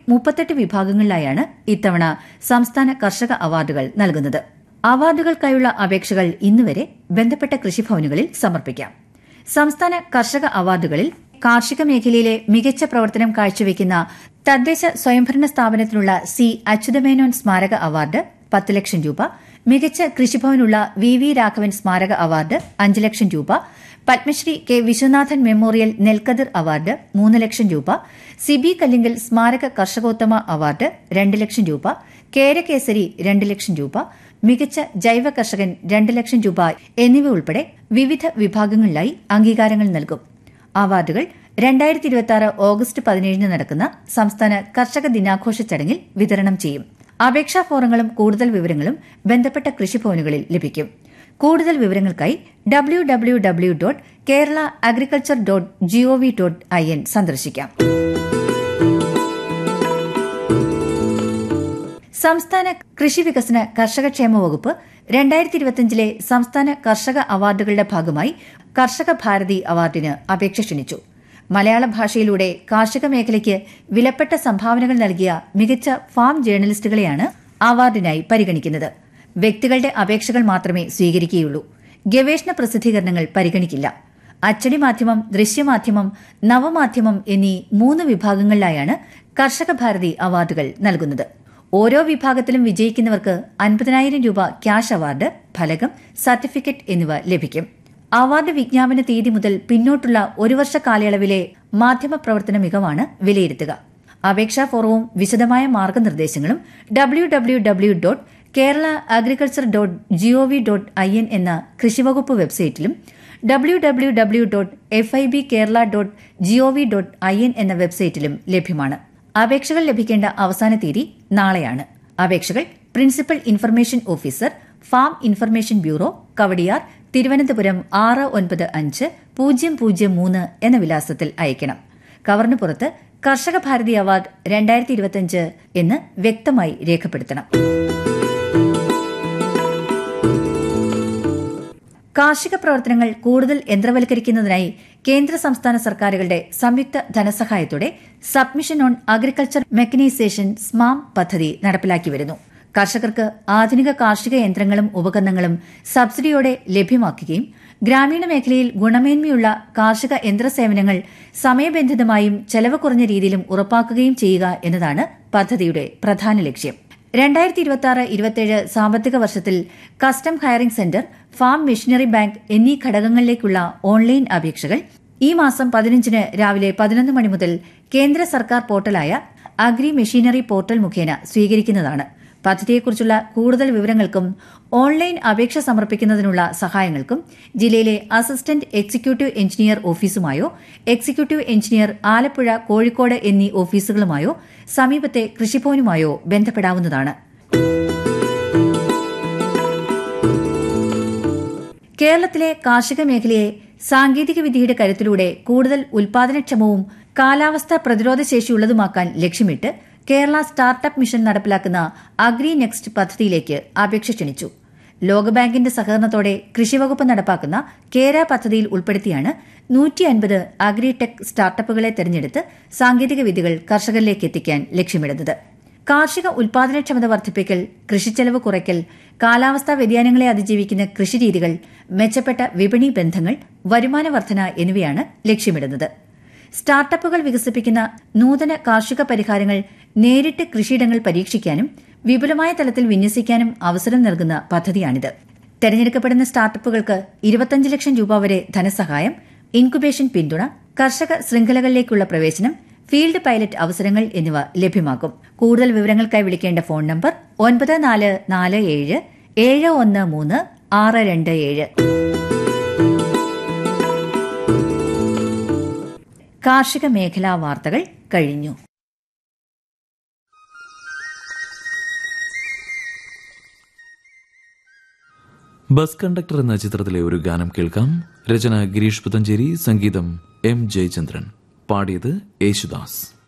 മുപ്പത്തെട്ട് വിഭാഗങ്ങളിലായാണ് ഇത്തവണ സംസ്ഥാന കർഷക അവാർഡുകൾ നൽകുന്നത് അവാർഡുകൾക്കായുള്ള അപേക്ഷകൾ ഇന്നുവരെ ബന്ധപ്പെട്ട കൃഷിഭവനുകളിൽ സമർപ്പിക്കാം സംസ്ഥാന കർഷക അവാർഡുകളിൽ കാർഷിക മേഖലയിലെ മികച്ച പ്രവർത്തനം കാഴ്ചവെക്കുന്ന തദ്ദേശ സ്വയംഭരണ സ്ഥാപനത്തിനുള്ള സി അച്യുതമേനോൻ സ്മാരക അവാർഡ് പത്ത് ലക്ഷം രൂപ മികച്ച കൃഷിഭവനുള്ള വി വി രാഘവൻ സ്മാരക അവാർഡ് അഞ്ച് ലക്ഷം രൂപ Padmashri K Viswanathan memorial Nelkathir award മൂന്ന് ലക്ഷം രൂപ സിബി കല്ലിങ്കൽ സ്മാരക കർഷകോത്തമ അവാർഡ് രണ്ട് ലക്ഷം രൂപ കേരകേസരി രണ്ട് ലക്ഷം രൂപ മികച്ച ജൈവ കർഷകൻ രണ്ട് ലക്ഷം രൂപ എന്നിവ ഉൾപ്പെടെ വിവിധ വിഭാഗങ്ങളിലായി അംഗീകാരങ്ങൾ നൽകും അവാർഡുകൾ രണ്ടായിരത്തി ഇരുപത്തി ആറ് ഓഗസ്റ്റ് പതിനേഴിന് നടക്കുന്ന സംസ്ഥാന കർഷക ദിനാഘോഷ ചടങ്ങിൽ വിതരണം ചെയ്യും അപേക്ഷാ ഫോറങ്ങളും കൂടുതൽ വിവരങ്ങളും ബന്ധപ്പെട്ട കൃഷിഭവനുകളിൽ ലഭിക്കും കൂടുതൽ വിവരങ്ങൾക്കായി W W W dot Kerala agriculture dot G O V dot I N സന്ദർശിക്കാം സംസ്ഥാന കൃഷി വികസന കർഷകക്ഷേമ വകുപ്പ് രണ്ടായിരത്തി ഇരുപത്തിയഞ്ചിലെ സംസ്ഥാന കർഷക അവാർഡുകളുടെ ഭാഗമായി കർഷക ഭാരതി അവാർഡിന് അപേക്ഷ ക്ഷണിച്ചു മലയാള ഭാഷയിലൂടെ കാർഷിക മേഖലയ്ക്ക് വിലപ്പെട്ട സംഭാവനകൾ നൽകിയ മികച്ച ഫാം ജേർണലിസ്റ്റുകളെയാണ് അവാർഡിനായി പരിഗണിക്കുന്നത് വ്യക്തികളുടെ അപേക്ഷകൾ മാത്രമേ സ്വീകരിക്കുകയുള്ളൂ ഗവേഷണ പ്രസിദ്ധീകരണങ്ങൾ പരിഗണിക്കില്ല അച്ചടി മാധ്യമം ദൃശ്യമാധ്യമം നവമാധ്യമം എന്നീ മൂന്ന് വിഭാഗങ്ങളിലായാണ് കർഷക ഭാരതി അവാർഡുകൾ നൽകുന്നത് ഓരോ വിഭാഗത്തിലും വിജയിക്കുന്നവർക്ക് അൻപതിനായിരം രൂപ ക്യാഷ് അവാർഡ് ഫലകം സർട്ടിഫിക്കറ്റ് എന്നിവ ലഭിക്കും അവാർഡ് വിജ്ഞാപന തീയതി മുതൽ പിന്നോട്ടുള്ള ഒരു വർഷ കാലയളവിലെ മാധ്യമപ്രവർത്തന മികവാണ് വിലയിരുത്തുക അപേക്ഷാ ഫോറവും വിശദമായ മാർഗനിർദ്ദേശങ്ങളും W W W dot Kerala agriculture dot G O V dot I N എന്ന കൃഷിവകുപ്പ് വെബ്സൈറ്റിലും W W W dot F I B Kerala dot G O V dot I N എന്ന വെബ്സൈറ്റിലും ലഭ്യമാണ് അപേക്ഷകൾ ലഭിക്കേണ്ട അവസാന തീയതി നാളെയാണ് അപേക്ഷകൾ principal information officer farm information bureau Kawdiar Thiruvananthapuram ആറ് ഒൻപത് അഞ്ച് പൂജ്യം പൂജ്യം മൂന്ന് എന്ന വിലാസത്തിൽ അയക്കണം കവറിന് പുറത്ത് കർഷക ഭാരതി അവാർഡ് രണ്ടായിരത്തി ഇരുപത്തിയഞ്ച് എന്ന് വ്യക്തമായി രേഖപ്പെടുത്തണം കാർഷിക പ്രവർത്തനങ്ങൾ കൂടുതൽ യന്ത്രവൽക്കരിക്കുന്നതിനായി കേന്ദ്ര സംസ്ഥാന സർക്കാരുകളുടെ സംയുക്ത ധനസഹായത്തോടെ submission on agriculture mechanisation SMAM പദ്ധതി നടപ്പിലാക്കി വരുന്നു കർഷകർക്ക് ആധുനിക കാർഷിക യന്ത്രങ്ങളും ഉപകരണങ്ങളും സബ്സിഡിയോടെ ലഭ്യമാക്കുകയും ഗ്രാമീണ മേഖലയിൽ ഗുണമേന്മയുള്ള കാർഷിക യന്ത്ര സേവനങ്ങൾ സമയബന്ധിതമായും ചെലവ് കുറഞ്ഞ രീതിയിലും ഉറപ്പാക്കുകയും ചെയ്യുക എന്നതാണ് പദ്ധതിയുടെ പ്രധാന ലക്ഷ്യം രണ്ടായിരത്തി ഇരുപത്തി ആറ് ഇരുപത്തിയേഴ് സാമ്പത്തിക വർഷത്തിൽ custom hiring centre farm machinery bank എന്നീ ഘടകങ്ങളിലേക്കുള്ള ഓൺലൈൻ അപേക്ഷകൾ ഈ മാസം പതിനഞ്ചിന് രാവിലെ പതിനൊന്ന് മണി മുതൽ കേന്ദ്ര സർക്കാർ പോർട്ടലായ അഗ്രി മെഷീനറി പോർട്ടൽ മുഖേന സ്വീകരിക്കുന്നതാണ് പദ്ധതിയെക്കുറിച്ചുള്ള കൂടുതൽ വിവരങ്ങൾക്കും ഓൺലൈൻ അപേക്ഷ സമർപ്പിക്കുന്നതിനുള്ള സഹായങ്ങൾക്കും ജില്ലയിലെ അസിസ്റ്റന്റ് എക്സിക്യൂട്ടീവ് എഞ്ചിനീയർ ഓഫീസുമായോ എക്സിക്യൂട്ടീവ് എഞ്ചിനീയർ ആലപ്പുഴ കോഴിക്കോട് എന്നീ ഓഫീസുകളുമായോ സമീപത്തെ കൃഷിഭവനുമായോ ബന്ധപ്പെടാവുന്നതാണ് കേരളത്തിലെ കാർഷിക മേഖലയെ സാങ്കേതിക വിദ്യയുടെ കരുത്തിലൂടെ കൂടുതൽ ഉൽപാദനക്ഷമവും കാലാവസ്ഥാ പ്രതിരോധ ശേഷിയുള്ളതുമാക്കാൻ ലക്ഷ്യമിട്ട് കേരള സ്റ്റാർട്ടപ്പ് മിഷൻ നടപ്പിലാക്കുന്ന അഗ്രി നെക്സ്റ്റ് പദ്ധതിയിലേക്ക് അപേക്ഷ ക്ഷണിച്ചു ലോകബാങ്കിന്റെ സഹകരണത്തോടെ കൃഷിവകുപ്പ് നടപ്പാക്കുന്ന കേര പദ്ധതിയിൽ ഉൾപ്പെടുത്തിയാണ് നൂറ്റി അൻപത് അഗ്രിടെക് സ്റ്റാർട്ടപ്പുകളെ തെരഞ്ഞെടുത്ത് സാങ്കേതിക വിദ്യകൾ കർഷകരിലേക്ക് എത്തിക്കാൻ ലക്ഷ്യമിടുന്നത് കാർഷിക ഉൽപാദനക്ഷമത വർദ്ധിപ്പിക്കൽ കൃഷിച്ചെലവ് കുറയ്ക്കൽ കാലാവസ്ഥാ വ്യതിയാനങ്ങളെ അതിജീവിക്കുന്ന കൃഷിരീതികൾ മെച്ചപ്പെട്ട വിപണി ബന്ധങ്ങൾ വരുമാന വർധന എന്നിവയാണ് ലക്ഷ്യമിടുന്നത് സ്റ്റാർട്ടപ്പുകൾ വികസിപ്പിക്കുന്ന നൂതന കാർഷിക പരിഹാരങ്ങൾ നേരിട്ട് കൃഷിയിടങ്ങൾ പരീക്ഷിക്കാനും വിപുലമായ തലത്തിൽ വിന്യസിക്കാനും അവസരം നൽകുന്ന പദ്ധതിയാണിത് തെരഞ്ഞെടുക്കപ്പെടുന്ന സ്റ്റാർട്ടപ്പുകൾക്ക് ഇരുപത്തഞ്ച് ലക്ഷം രൂപ വരെ ധനസഹായം ഇൻകുബേഷൻ പിന്തുണ കർഷക ശൃംഖലകളിലേക്കുള്ള പ്രവേശനം ഫീൽഡ് പൈലറ്റ് അവസരങ്ങൾ എന്നിവ ലഭ്യമാക്കും കൂടുതൽ വിവരങ്ങൾക്കായി വിളിക്കേണ്ട ഫോൺ നമ്പർ ഒൻപത് നാല് നാല് ഏഴ് ഏഴ് ഒന്ന് മൂന്ന് ആറ് രണ്ട് ഏഴ് കാർഷിക മേഖലാ വാർത്തകൾ കഴിഞ്ഞു ബസ് കണ്ടക്ടർ എന്ന ചിത്രത്തിലെ ഒരു ഗാനം കേൾക്കാം രചന ഗിരീഷ് പുത്തഞ്ചേരി സംഗീതം എം ജയചന്ദ്രൻ പാടിയത് യേശുദാസ്